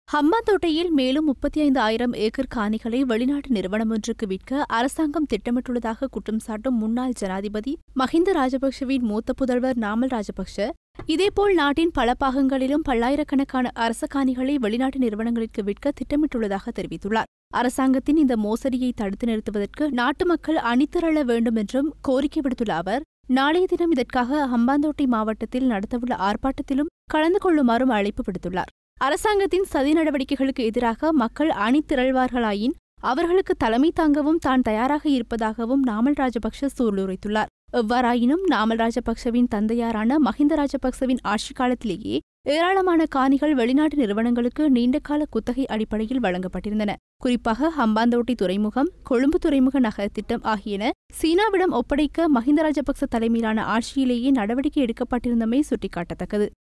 ஹம்பாந்தோட்டையில் மேலும் முப்பத்தி ஐந்து ஆயிரம் ஏக்கர் காணிகளை வெளிநாட்டு நிறுவனம் ஒன்றுக்கு விற்க அரசாங்கம் திட்டமிட்டுள்ளதாக குற்றம் சாட்டும் முன்னாள் ஜனாதிபதி மஹிந்த ராஜபக்ஷவின் மூத்த புதல்வர் நாமல் ராஜபக்ஷ இதேபோல் நாட்டின் பல பாகங்களிலும் பல்லாயிரக்கணக்கான அரச காணிகளை வெளிநாட்டு நிறுவனங்களுக்கு விற்க திட்டமிட்டுள்ளதாக தெரிவித்துள்ளார் அரசாங்கத்தின் இந்த மோசடியை தடுத்து நிறுத்துவதற்கு நாட்டு மக்கள் அணிதிரள வேண்டும் என்றும் கோரிக்கை விடுத்துள்ள அவர் நாளைய தினம் இதற்காக ஹம்பாந்தோட்டை மாவட்டத்தில் நடத்தவுள்ள ஆர்ப்பாட்டத்திலும் கலந்து கொள்ளுமாறும் அழைப்பு விடுத்துள்ளார் அரசாங்கத்தின் சதி நடவடிக்கைகளுக்கு எதிராக மக்கள் அணிதிரள்வார்களாயின் அவர்களுக்கு தலைமை தாங்கவும் தான் தயாராக இருப்பதாகவும் நாமல் ராஜபக்ஷ சூளுரைத்துள்ளார் எவ்வாறாயினும் நாமல் ராஜபக்சவின் தந்தையாரான மஹிந்த ராஜபக்சவின் ஆட்சி காலத்திலேயே ஏராளமான காணிகள் வெளிநாட்டு நிறுவனங்களுக்கு நீண்டகால குத்தகை அடிப்படையில் வழங்கப்பட்டிருந்தன குறிப்பாக ஹம்பாந்தோட்டை துறைமுகம் கொழும்பு துறைமுக நகர திட்டம் ஆகியன சீனாவிடம் ஒப்படைக்க மஹிந்த ராஜபக்ச தலைமையிலான ஆட்சியிலேயே நடவடிக்கை எடுக்கப்பட்டிருந்தமை சுட்டிக்காட்டத்தக்கது